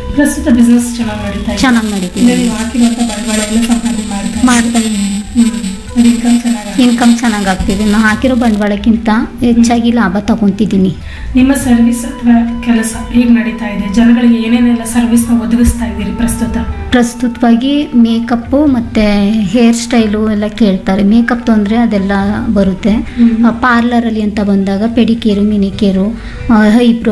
ಪ್ರಸ್ತುತ ಬಿಸ್ನೆಸ್ ಚೆನ್ನಾಗಿ ನಡೀತಾ ಇದೆ ಚೆನ್ನಾಗಿ ಇಲ್ಲ ನಡೀತಿದೆ ನೀವು ಹಾಕಿರುವಂತ ಬಂಡವಾಳ ಎಲ್ಲ ಸಂಪಾದನೆ ಮಾಡ್ತಾ ಮಾಡ್ತಾ ಇದ್ದೀನಿ ಹ್ಮ್ ಅದು ಇನ್ಕಮ್ ಚೆನ್ನಾಗಿ ಇನ್ಕಮ್ ಚೆನ್ನಾಗಿ ಆಗ್ತಿದೆ ನಾನು ಹಾಕಿರೋ ಬಂಡವಾಳಕ್ಕಿಂತ ಹೆಚ್ಚಾಗಿ ಲಾಭ ತಗೊತಿದ್ದೀನಿ ನಿಮ್ಮ ಸರ್ವಿಸ್ ಅಥವಾ ಕೆಲಸ ಹೇಗೆ ನಡೀತಾ ಇದೆ ಜನಗಳಿಗೆ ಏನೇನೆಲ್ಲ ಸರ್ವಿಸ್ನ ಒದಗಿಸ್ತಾ ಇದ್ದೀರಿ ಪ್ರಸ್ತುತ ಪ್ರಸ್ತುತವಾಗಿ ಮೇಕಪ್ಪು ಮತ್ತು ಹೇರ್ ಸ್ಟೈಲು ಎಲ್ಲ ಕೇಳ್ತಾರೆ ಮೇಕಪ್ ತೊಂದರೆ ಅದೆಲ್ಲ ಬರುತ್ತೆ ಪಾರ್ಲರಲ್ಲಿ ಅಂತ ಬಂದಾಗ ಪೆಡಿಕೇರು ಮಿನಿಕೇರು ಐಬ್ರೋ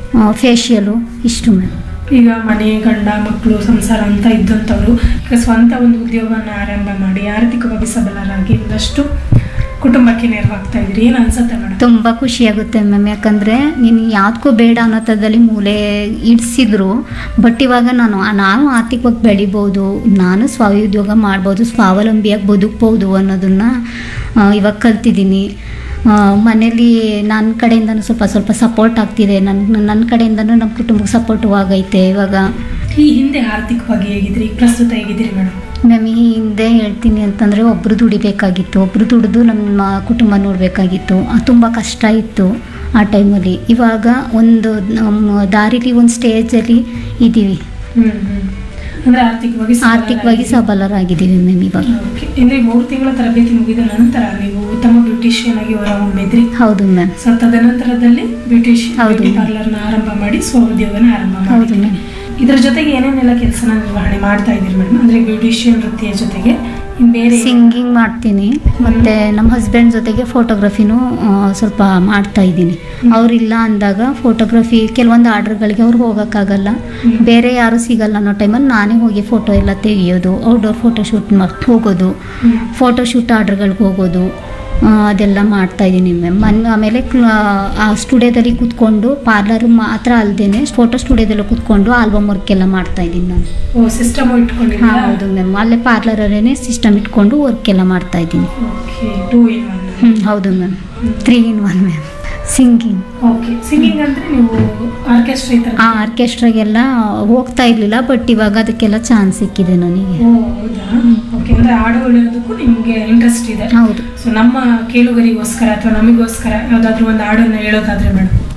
ಫೇಶಿಯಲು ಇಷ್ಟು ಮ್ಯಾಮ್ ಈಗ ಮನೆ ಗಂಡ ಮಕ್ಕಳು ಸಂಸಾರ ಅಂತ ಇದ್ದಂಥವ್ರು ಈಗ ಸ್ವಂತ ಒಂದು ಉದ್ಯೋಗವನ್ನು ಆರಂಭ ಮಾಡಿ ಆರ್ಥಿಕವಾಗಿ ಸಬಲರಾಗಿ ಒಂದಷ್ಟು ಕುಟುಂಬಕ್ಕೆ ನೆರವಾಗ್ತಾ ಇದ್ರಿ ಏನು ಅನ್ಸುತ್ತೆ ಮೇಡಮ್ ತುಂಬ ಖುಷಿಯಾಗುತ್ತೆ ಮ್ಯಾಮ್ ಯಾಕಂದರೆ ನೀನು ಯಾವುದಕ್ಕೂ ಬೇಡ ಅನ್ನೋ ಥರದಲ್ಲಿ ಮೂಲೆ ಇಡಿಸಿದ್ರು ಬಟ್ ಇವಾಗ ನಾನು ನಾನು ಆರ್ಥಿಕವಾಗಿ ಬೆಳಿಬೋದು ನಾನು ಸ್ವಉದ್ಯೋಗ ಮಾಡ್ಬೋದು ಸ್ವಾವಲಂಬಿಯಾಗಿ ಬದುಕ್ಬೋದು ಅನ್ನೋದನ್ನು ಇವಾಗ ಕಲ್ತಿದ್ದೀನಿ ಆ, ಮನೇಲಿ ನನ್ನ ಕಡೆಯಿಂದನೂ ಸ್ವಲ್ಪ ಸ್ವಲ್ಪ ಸಪೋರ್ಟ್ ಆಗ್ತಿದೆ ನನ್ನ ನನ್ನ ಕಡೆಯಿಂದನೂ ನಮ್ಮ ಕುಟುಂಬಕ್ಕೆ ಸಪೋರ್ಟು ಆಗೈತೆ ಇವಾಗ ಈ ಹಿಂದೆ ಆರ್ಥಿಕವಾಗಿ ಹೇಗಿದ್ರಿ ಈಗ ಪ್ರಸ್ತುತ ಹೇಗಿದ್ದೀರಿ ಮೇಡಮ್ ಮ್ಯಾಮ್ ಈ ಹಿಂದೆ ಹೇಳ್ತೀನಿ ಅಂತಂದರೆ ಒಬ್ಬರು ದುಡಿಬೇಕಾಗಿತ್ತು ಒಬ್ಬರು ದುಡಿದು ನಮ್ಮ ಕುಟುಂಬ ನೋಡಬೇಕಾಗಿತ್ತು ತುಂಬ ಕಷ್ಟ ಇತ್ತು ಆ ಟೈಮಲ್ಲಿ ಇವಾಗ ಒಂದು ನಮ್ಮ ದಾರಿಲಿ ಒಂದು ಸ್ಟೇಜಲ್ಲಿ ಇದ್ದೀವಿ ಹ್ಮ್ ಹ್ಮ್ ಅಂದ್ರೆ ಆರ್ಥಿಕವಾಗಿ ಆರ್ಥಿಕವಾಗಿ ಸಬಲರಾಗಿದ್ದೀವಿ ಮ್ಯಾಮ್ ಇವಾಗ ಓಕೆ ಅಂದ್ರೆ ಮೂರು ತಿಂಗಳ ತರಬೇತಿ ಮುಗಿದ ನಂತರ ನೀವು ಉತ್ತಮ ಬ್ಯೂಟಿಷಿಯನ್ ಆಗಿ ಹೊರಹೊಮ್ಮಿದ್ರಿ ಹೌದು ಮ್ಯಾಮ್ ಸೊ ತದನಂತರದಲ್ಲಿ ಬ್ಯೂಟಿಷಿಯನ್ ಹೌದು. ಬ್ಯೂಟಿ ಪಾರ್ಲರ್ನ ಆರಂಭ ಮಾಡಿ ಸ್ವಉದ್ಯೋಗನ ಆರಂಭ ಹೌದು ಮಾಡಿದ್ರಿ ಮ್ಯಾಮ್ ಇದ್ರ ಜೊತೆಗೆ ಏನೇನೆಲ್ಲ ಕೆಲಸನ ನಿರ್ವಹಣೆ ಮಾಡ್ತಾ ಇದ್ದೀರಿ ಮೇಡಮ್ ಅಂದ್ರೆ ಬ್ಯೂಟಿಷಿಯನ್ ವೃತ್ತಿಯ ಜೊತೆಗೆ ಇನ್ ಬೇರೆ ಸಿಂಗಿಂಗ್ ಮಾಡ್ತೀನಿ ಮತ್ತು ನಮ್ಮ ಹಸ್ಬೆಂಡ್ ಜೊತೆಗೆ ಫೋಟೋಗ್ರಫಿನೂ ಆ, ಸ್ವಲ್ಪ ಮಾಡ್ತಾ ಇದ್ದೀನಿ ಅವರಿಲ್ಲ ಅಂದಾಗ ಫೋಟೋಗ್ರಫಿ ಕೆಲವೊಂದು ಆರ್ಡ್ರ್ಗಳಿಗೆ ಅವ್ರು ಹೋಗೋಕ್ಕಾಗಲ್ಲ ಹ್ಮ್. ಬೇರೆ ಯಾರು ಸಿಗಲ್ಲ ಅನ್ನೋ ಟೈಮಲ್ಲಿ ನಾನೇ ಹೋಗಿ ಫೋಟೋ ಎಲ್ಲ ತೆಗಿಯೋದು ಔಟ್ಡೋರ್ ಫೋಟೋ ಶೂಟ್ ಹೋಗೋದು ಹ್ಮ್. ಫೋಟೋ ಶೂಟ್ ಆರ್ಡ್ರ್ಗಳಿಗೆ ಹೋಗೋದು ಆ, ಅದೆಲ್ಲ ಮಾಡ್ತಾ ಇದ್ದೀನಿ ಮ್ಯಾಮ್ ಮನ್ ಆಮೇಲೆ ಕ್ಲ- ಆ ಸ್ಟುಡಿಯೋದಲ್ಲಿ ಕೂತ್ಕೊಂಡು ಪಾರ್ಲರ್ ಮಾತ್ರ ಅಲ್ಲದೆ ಫೋಟೋ ಸ್ಟುಡಿಯೋದಲ್ಲೂ ಕೂತ್ಕೊಂಡು ಆಲ್ಬಮ್ ವರ್ಕ್ ಎಲ್ಲ ಮಾಡ್ತಾ ಇದ್ದೀನಿ ನಾನು ಓ ಸಿಸ್ಟಮ್ ಹಾಂ ಇಟ್ಕೊಂಡಿದ್ದೀರಾ ಹೌದು ಮ್ಯಾಮ್ ಅಲ್ಲೇ ಪಾರ್ಲರಲ್ಲೇ ಸಿಸ್ಟಮ್ ಇಟ್ಕೊಂಡು ವರ್ಕ್ ಎಲ್ಲ ಮಾಡ್ತಾ ಇದ್ದೀನಿ ಓಕೆ ಟೂ ಇನ್ ಒನ್ ಹ್ಞೂ ಹೌದು ma'am three in one ma'am singing okay singing ಅಂದ್ರೆ ನೀವು ಆರ್ಕೆಸ್ಟ್ರಾ ಈ ತರ ಆ ಆರ್ಕೆಸ್ಟ್ರಾಗೆಲ್ಲ ಹೋಗ್ತಾ ಇರಲಿಲ್ಲ ಬಟ್ ಇವಾಗ ಅದಕ್ಕೆಲ್ಲ ಚಾನ್ಸ್ ಸಿಕ್ಕಿದೆ ನನಗೆ ಓ ಹೌದಾ ಓಕೆ ಅಂದ್ರೆ ಹಾಡು ಹೇಳೋದಕ್ಕೂ ನಿಮ್ಗೆ ಇಂಟ್ರೆಸ್ಟ್ ಇದೆ ಹೌದು ಸೊ ನಮ್ಮ ಕೇಳುಗರಿಗೋಸ್ಕರ ಅಥವಾ ನಮಗೋಸ್ಕರ ಯಾವ್ದಾದ್ರು ಒಂದು ಹಾಡನ್ನ ಹೇಳೋದಾದ್ರೆ ಮೇಡಮ್